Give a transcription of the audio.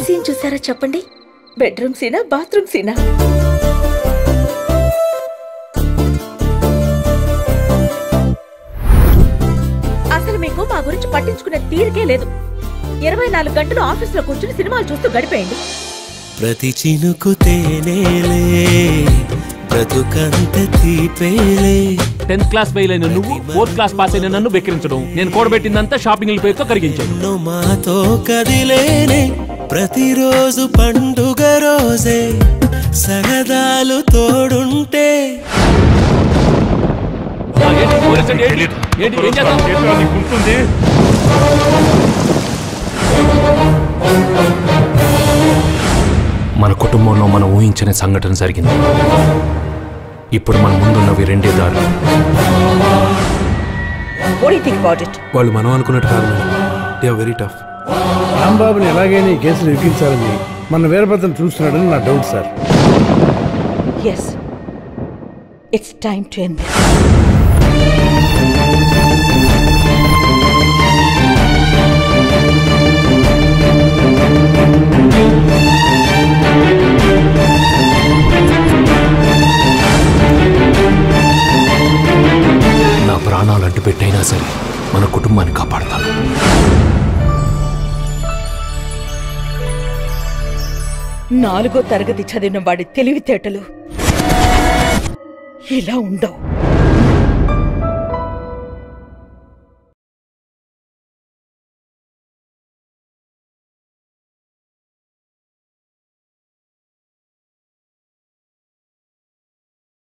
Scene చూసారో చెప్పండి bedroom సీనా bathroom సీనా అసలు మీకు మా గురించి పట్టించుకునే తీరికే లేదు ఇరవై నాలుగు గంటలు ఆఫీసులో కూర్చుని సినిమాలు చూస్తూ గడిపేయండి ప్రతి చినుకు తేనేలే బ్రతుకంత తీపేలే టెన్త్ క్లాస్ ఫెయిల్ అయిన నువ్వు ఫోర్త్ క్లాస్ పాస్ అయిన నన్ను బెక్కిరించడం నేను కూడబెట్టిందంతా షాపింగ్ పేరుతో కరిగించాను ఎన్నో మాతో కదిలేనే ప్రతిరోజు పండుగ రోజే సరదాలు తోడుంటే ఆ, ఏంటి? పోలీసులు ఏంటి? ఏంటి? ఏం చేద్దాం? మన కుటుంబంలో మనం ఊహించిన సంఘటన జరిగింది ఇప్పుడు మన ముందున్నవి రెండే దారులు What do you think about it? వాళ్ళు మనం అనుకున్నట్టు కాదు madam they are very tough రాంబాబుని ఎలాగైనా ఈ కేసులు ఇరికించాలని మన వీరభద్రం చూస్తున్నాడని నా doubt sir Yes. It's time to end this. నా ప్రాణాలు అంటు పెట్టైనా సరే మన కుటుంబాన్ని కాపాడతాను నాలుగో తరగతి చదివిన వాడి తెలివితేటలు ఇలా ఉండవు